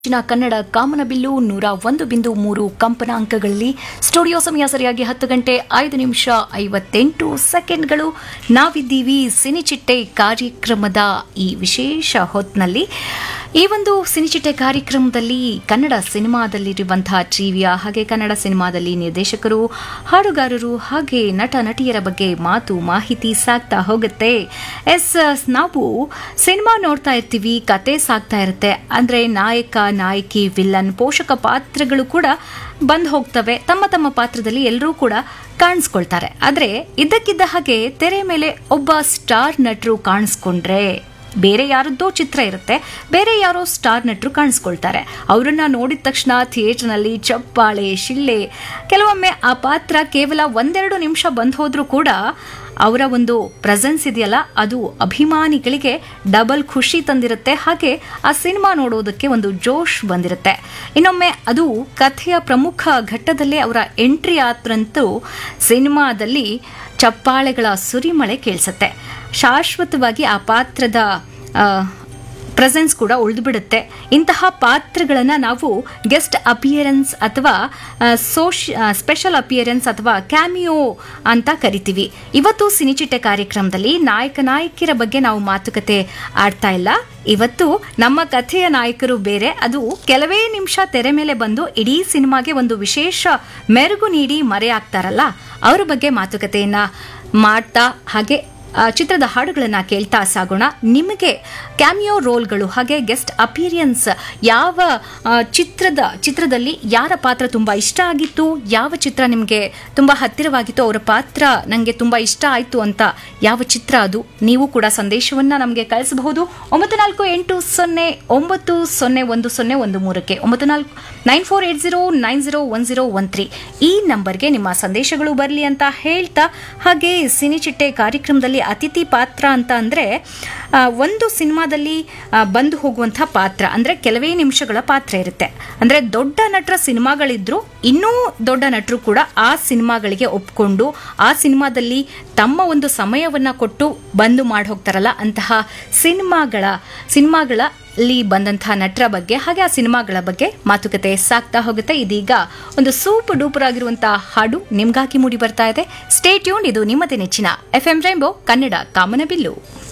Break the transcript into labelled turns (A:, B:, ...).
A: ಹೆಚ್ಚಿನ ಕನ್ನಡ ಕಾಮನಬಿಲ್ಲು ನೂರ ಒಂದು ಬಿಂದು ಮೂರು ಕಂಪನಾಂಕಗಳಲ್ಲಿ ಸ್ಟುಡಿಯೋ ಸಮಯ ಸರಿಯಾಗಿ ಹತ್ತು ಗಂಟೆ ಐದು ನಿಮಿಷ ಐವತ್ತೆಂಟು ಸೆಕೆಂಡ್ಗಳು ನಾವಿದ್ದೀವಿ ಸಿನಿಚಿಟ್ಟೆ ಕಾರ್ಯಕ್ರಮದ ಈ ವಿಶೇಷ ಹೊತ್ನಲ್ಲಿ ಈ ಒಂದು ಸಿನಿಚಿಟ್ಟೆ ಕಾರ್ಯಕ್ರಮದಲ್ಲಿ ಕನ್ನಡ ಸಿನಿಮಾದಲ್ಲಿರುವಂತಹ ಟ್ರಿವಿಯ ಹಾಗೆ ಕನ್ನಡ ಸಿನಿಮಾದಲ್ಲಿ ನಿರ್ದೇಶಕರು ಹಾಡುಗಾರರು ಹಾಗೆ ನಟ ನಟಿಯರ ಬಗ್ಗೆ ಮಾತು ಮಾಹಿತಿ ಸಾಗ್ತಾ ಹೋಗುತ್ತೆ ಎಸ್ ನಾವು ಸಿನಿಮಾ ನೋಡ್ತಾ ಇರ್ತೀವಿ ಕತೆ ಸಾಗ್ತಾ ಇರುತ್ತೆ ಅಂದ್ರೆ ನಾಯಕ ನಾಯಕಿ ವಿಲ್ಲನ್ ಪೋಷಕ ಪಾತ್ರಗಳು ಕೂಡ ಬಂದ್ ಹೋಗ್ತವೆ ತಮ್ಮ ತಮ್ಮ ಪಾತ್ರದಲ್ಲಿ ಎಲ್ಲರೂ ಕೂಡ ಕಾಣಿಸ್ಕೊಳ್ತಾರೆ ಆದ್ರೆ ಇದ್ದಕ್ಕಿದ್ದ ಹಾಗೆ ತೆರೆ ಮೇಲೆ ಒಬ್ಬ ಸ್ಟಾರ್ ನಟರು ಕಾಣಿಸ್ಕೊಂಡ್ರೆ ಬೇರೆ ಯಾರದ್ದೋ ಚಿತ್ರ ಇರುತ್ತೆ ಬೇರೆ ಯಾರೋ ಸ್ಟಾರ್ ನಟರು ಕಾಣಿಸ್ಕೊಳ್ತಾರೆ ಅವರನ್ನ ನೋಡಿದ ತಕ್ಷಣ ಥಿಯೇಟರ್ನಲ್ಲಿ ಚಪ್ಪಾಳೆ ಶಿಳ್ಳೆ ಕೆಲವೊಮ್ಮೆ ಆ ಪಾತ್ರ ಕೇವಲ ಒಂದೆರಡು ನಿಮಿಷ ಬಂದ್ ಹೋದ್ರೂ ಕೂಡ ಅವರ ಒಂದು ಪ್ರೆಸೆನ್ಸ್ ಇದೆಯಲ್ಲ ಅದು ಅಭಿಮಾನಿಗಳಿಗೆ ಡಬಲ್ ಖುಷಿ ತಂದಿರುತ್ತೆ ಹಾಗೆ ಆ ಸಿನಿಮಾ ನೋಡೋದಕ್ಕೆ ಒಂದು ಜೋಶ್ ಬಂದಿರುತ್ತೆ ಇನ್ನೊಮ್ಮೆ ಅದು ಕಥೆಯ ಪ್ರಮುಖ ಘಟ್ಟದಲ್ಲೇ ಅವರ ಎಂಟ್ರಿ ಆದ್ರಂತೂ ಸಿನಿಮಾದಲ್ಲಿ ಚಪ್ಪಾಳೆಗಳ ಸುರಿಮಳೆ ಕೇಳಿಸುತ್ತೆ ಶಾಶ್ವತವಾಗಿ ಆ ಪಾತ್ರದ ಪ್ರೆಸೆನ್ಸ್ ಕೂಡ ಉಳಿದು ಬಿಡುತ್ತೆ ಇಂತಹ ಪಾತ್ರಗಳನ್ನು ನಾವು ಗೆಸ್ಟ್ ಅಪಿಯರೆನ್ಸ್ ಅಥವಾ ಸೋಶ್ ಸ್ಪೆಷಲ್ ಅಪಿಯರೆನ್ಸ್ ಅಥವಾ ಕ್ಯಾಮಿಯೋ ಅಂತ ಕರಿತೀವಿ ಇವತ್ತು ಸಿನಿಚಿಟ್ಟೆ ಕಾರ್ಯಕ್ರಮದಲ್ಲಿ ನಾಯಕ ನಾಯಕಿಯರ ಬಗ್ಗೆ ನಾವು ಮಾತುಕತೆ ಆಡ್ತಾ ಇಲ್ಲ ಇವತ್ತು ನಮ್ಮ ಕಥೆಯ ನಾಯಕರು ಬೇರೆ ಅದು ಕೆಲವೇ ನಿಮಿಷ ತೆರೆ ಮೇಲೆ ಬಂದು ಇಡೀ ಸಿನಿಮಾಗೆ ಒಂದು ವಿಶೇಷ ಮೆರುಗು ನೀಡಿ ಮರೆಯಾಗ್ತಾರಲ್ಲ ಅವರ ಬಗ್ಗೆ ಮಾತುಕತೆಯನ್ನ ಮಾಡ್ತಾ ಹಾಗೆ ಆ, ಚಿತ್ರದ ಹಾಡುಗಳನ್ನ ಕೇಳ್ತಾ ಸಾಗೋಣ ನಿಮಗೆ ಕ್ಯಾಮಿಯೋ ರೋಲ್ಗಳು ಹಾಗೆ ಗೆಸ್ಟ್ ಅಪಿರಿಯನ್ಸ್ ಯಾವ ಆ, ಚಿತ್ರದ ಚಿತ್ರದಲ್ಲಿ ಯಾರ ಪಾತ್ರ ತುಂಬಾ ಇಷ್ಟ ಆಗಿತ್ತು ಯಾವ ಚಿತ್ರ ನಿಮಗೆ ತುಂಬಾ ಹತ್ತಿರವಾಗಿತ್ತು ಅವರ ಪಾತ್ರ ನನಗೆ ತುಂಬಾ ಇಷ್ಟ ಆಯಿತು ಅಂತ ಯಾವ ಚಿತ್ರ ಅದು ನೀವು ಕೂಡ ಸಂದೇಶವನ್ನ ನಮಗೆ ಕಳಿಸಬಹುದು ಒಂಬತ್ತು ನಾಲ್ಕು ಎಂಟು ಸೊನ್ನೆ ಒಂಬತ್ತು ಸೊನ್ನೆ ಒಂದು ಸೊನ್ನೆ ಒಂದು ಮೂರಕ್ಕೆ ಒಂಬತ್ತು ನಾಲ್ಕು nine four eight zero nine zero one zero one three ಈ ನಂಬರ್ಗೆ ನಿಮ್ಮ ಸಂದೇಶಗಳು ಬರಲಿ ಅಂತ ಹೇಳ್ತಾ ಹಾಗೆ ಸಿನಿಚಿಟ್ಟೆ ಕಾರ್ಯಕ್ರಮದಲ್ಲಿ ಅತಿಥಿ ಪಾತ್ರ ಅಂತ ಅಂದರೆ ಒಂದು ಸಿನಿಮಾದಲ್ಲಿ ಆ, ಬಂದು ಹೋಗುವಂಥ ಪಾತ್ರ ಅಂದರೆ ಕೆಲವೇ ನಿಮಿಷಗಳ ಪಾತ್ರ ಇರುತ್ತೆ ಅಂದರೆ ದೊಡ್ಡ ನಟರ ಸಿನಿಮಾಗಳಿದ್ರು ಇನ್ನೂ ದೊಡ್ಡ ನಟರು ಕೂಡ ಆ ಸಿನಿಮಾಗಳಿಗೆ ಒಪ್ಕೊಂಡು ಆ ಸಿನಿಮಾದಲ್ಲಿ ತಮ್ಮ ಒಂದು ಸಮಯವನ್ನ ಕೊಟ್ಟು ಬಂದು ಮಾಡಿ ಹೋಗ್ತಾರಲ್ಲ ಅಂತಹ ಸಿನಿಮಾಗಳ ಸಿನಿಮಾಗಳಲ್ಲಿ ಬಂದಂತಹ ನಟರ ಬಗ್ಗೆ ಹಾಗೆ ಆ ಸಿನಿಮಾಗಳ ಬಗ್ಗೆ ಮಾತುಕತೆ ಸಾಕ್ತಾ ಹೋಗುತ್ತೆ ಇದೀಗ ಒಂದು ಸೂಪರ್ ಡೂಪರ್ ಆಗಿರುವಂತಹ ಹಾಡು ನಿಮ್ಗಾಗಿ ಮೂಡಿ ಬರ್ತಾ ಇದೆ ಸ್ಟೇ ಟ್ಯೂನ್ ಇದು ನಿಮ್ಮದೇ ನೆಚ್ಚಿನ ಎಫ್ ಎಂ ರೈಂಬೋ ಕನ್ನಡ ಕಾಮನಬಿಲ್ಲು